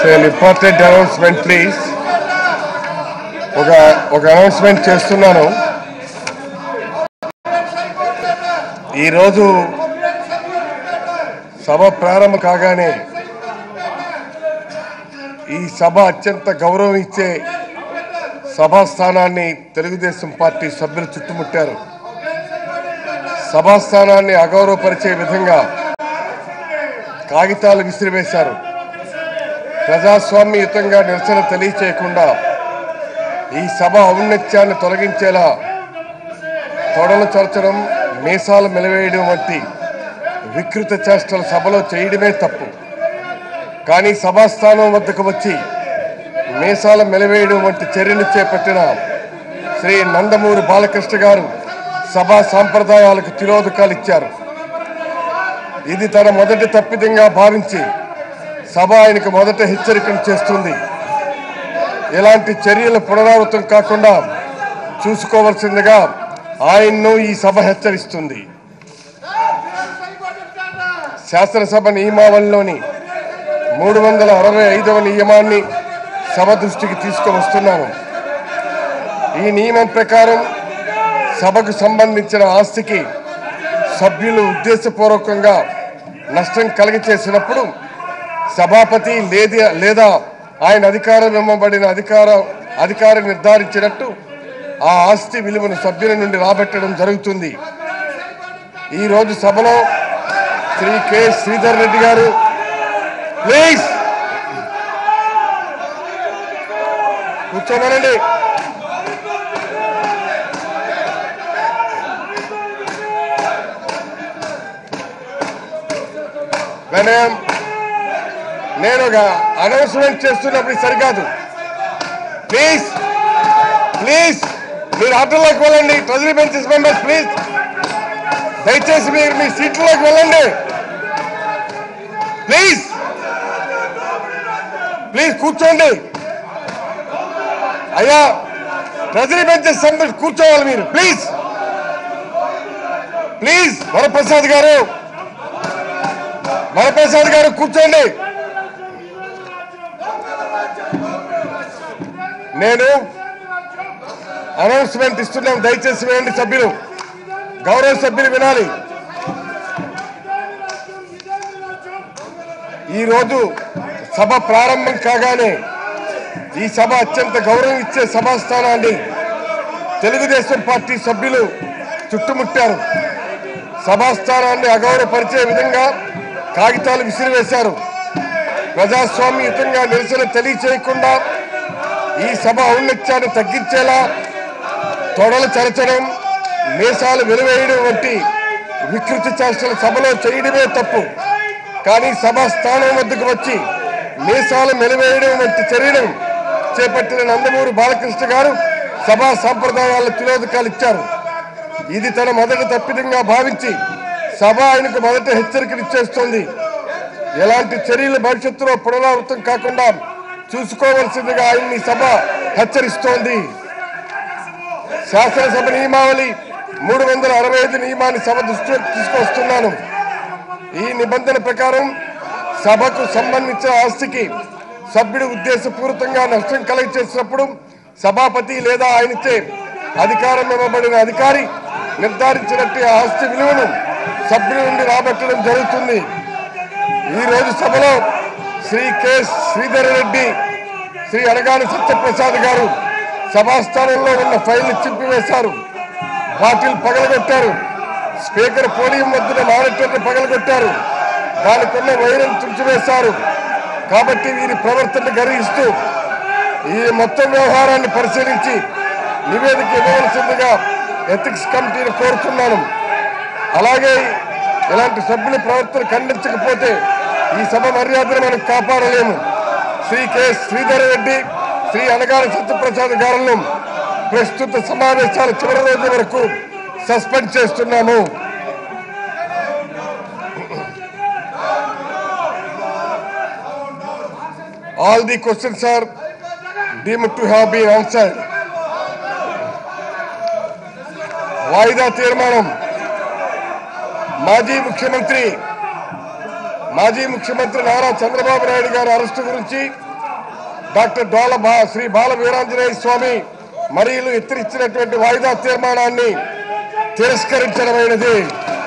an important announcement, please. ఒక ఒక announcement చేస్తున్నాను ఈరోజు సభ ప్రారంభం కాగానే ఈ సభ అత్యంత గౌరవం ఇచ్చే సభా స్థానాన్ని తెలుగుదేశం పార్టీ సభ్యులు చుట్టుముట్టారు సభా స్థానాన్ని అగౌరవపరిచే విధంగా కాగితాలు విసిరివేశారు ప్రజాస్వామ్యయుతంగా నిరసన తెలియచేయకుండా ఈ సభ ఔన్నత్యాన్ని తొలగించేలా తొడలు చరచడం మీసాలు మెలివేయడం వంటి వికృత చేష్టలు సభలో చేయడమే తప్పు కానీ సభాస్థానం వద్దకు వచ్చి మీసాల మెలివేయడం వంటి చర్యలు చేపట్టిన శ్రీ నందమూరి బాలకృష్ణ గారు సభా సాంప్రదాయాలకు తిరోధకాలు ఇచ్చారు ఇది తన మొదటి తప్పిదంగా భావించి సభ ఆయనకు మొదట హెచ్చరికలు చేస్తుంది ఇలాంటి చర్యలు పునరావృతం కాకుండా చూసుకోవాల్సిందిగా ఆయన్ను ఈ సభ హెచ్చరిస్తుంది శాసనసభ నియమావళిలోని మూడు వందల అరవై ఐదవ నియమాన్ని సభ దృష్టికి తీసుకువస్తున్నాను ఈ నియమం ప్రకారం సభకు సంబంధించిన ఆస్తికి సభ్యులు ఉద్దేశపూర్వకంగా నష్టం కలిగచేసినప్పుడు సభాపతి లేదా లేదా ఆయన అధికారం ఇవ్వబడిన అధికార అధికారి నిర్ధారించినట్టు ఆ ఆస్తి విలువను సభ్యుల నుండి రాబట్టడం జరుగుతుంది ఈ రోజు సభలో శ్రీ కె శ్రీధర్ రెడ్డి గారు ప్లీజ్ కూర్చోమనండి వినయం నేను ఒక అనౌన్స్మెంట్ చేస్తున్నప్పుడు ఇది సరికాదు ప్లీజ్ ప్లీజ్ మీరు ఆటోలోకి వెళ్ళండి ట్రెజరీ బెంచెస్ మెంబర్స్ ప్లీజ్ దయచేసి మీరు మీ సీట్లోకి వెళ్ళండి ప్లీజ్ ప్లీజ్ కూర్చోండి అయ్యా ట్రెజరీ బెంచెస్ మెంబర్స్ కూర్చోవాలి మీరు ప్లీజ్ ప్లీజ్ వరప్రసాద్ గారు వరప్రసాద్ గారు కూర్చోండి నేను అనౌన్స్మెంట్ ఇస్తున్నాం దయచేసి వేయండి సభ్యులు గౌరవ సభ్యులు వినాలి ఈరోజు సభ ప్రారంభం కాగానే ఈ సభ అత్యంత గౌరవం ఇచ్చే సభా స్థానాన్ని తెలుగుదేశం పార్టీ సభ్యులు చుట్టుముట్టారు సభాస్థానాన్ని అగౌరవపరిచే విధంగా కాగితాలు విసిరివేశారు ప్రజాస్వామ్యయుతంగా నిరసన తెలియచేయకుండా ఈ సభ ఔన్నత్యాన్ని తగ్గించేలా తొడలు చరచడం మీసాలు వెలువేయడం వంటి వికృతి చేష్టలు సభలో చేయడమే తప్పు కానీ సభా స్థానం వద్దకు వచ్చి మీసాలు మెలివేయడం వంటి చర్యను చేపట్టిన నందమూరి బాలకృష్ణ గారు సభా సాంప్రదాయాల తిలోదకాలు ఇచ్చారు ఇది తన మొదటి తప్పిదంగా భావించి సభ ఆయనకు మొదట హెచ్చరికలు ఇచ్చేస్తోంది ఎలాంటి చర్యలు భవిష్యత్తులో పునరావృతం కాకుండా చూసుకోవలసిందిగా ఆయన్ని సభ హెచ్చరిస్తోంది శాసనసభ నియమావళి మూడు వందల అరవై ఐదు నియమాన్ని సభ దృష్టిలోకి తీసుకొస్తున్నాను ఈ నిబంధన ప్రకారం సభకు సంబంధించిన ఆస్తికి సభ్యుడు ఉద్దేశపూరితంగా నష్టం కలగచేసినప్పుడు సభాపతి లేదా ఆయనచే అధికారం ఇవ్వబడిన అధికారి నిర్ధారించినట్టు ఆ ఆస్తి విలువను సభ్యుల నుండి రాబట్టడం జరుగుతుంది ఈ రోజు సభలో శ్రీ కె శ్రీధర్ రెడ్డి శ్రీ అనగాని సత్యప్రసాద్ గారు సభాస్థానంలో ఉన్న ఫైల్ని చింపివేశారు బాటిల్ పగలగొట్టారు స్పీకర్ పోడియం వద్దున మానిటర్ని పగలగొట్టారు దానికున్న వైరం తుంచివేశారు కాబట్టి వీరి ప్రవర్తన గర్హిస్తూ ఈ మొత్తం వ్యవహారాన్ని పరిశీలించి నివేదిక ఇవ్వవలసిందిగా ఎథిక్స్ కమిటీని కోరుతున్నాను అలాగే ఇలాంటి సభ్యుల ప్రవర్తన ఖండించకపోతే ఈ సభ మర్యాదను మనం కాపాడలేము శ్రీ కె శ్రీధర్ రెడ్డి శ్రీ అనగాని సత్యప్రసాద్ గారులను ప్రస్తుత సమావేశాల చివరి రోజు వరకు సస్పెండ్ చేస్తున్నాము all the questions are deemed to have been answered వాయిదా తీర్మానం మాజీ ముఖ్యమంత్రి మాజీ ముఖ్యమంత్రి నారా చంద్రబాబు నాయుడు గారి అరెస్టు గురించి డాక్టర్ డోల బా శ్రీ బాల వీరాంజనేయ స్వామి మరియు ఇతరిచ్చినటువంటి వాయిదా తీర్మానాన్ని తిరస్కరించడమైనది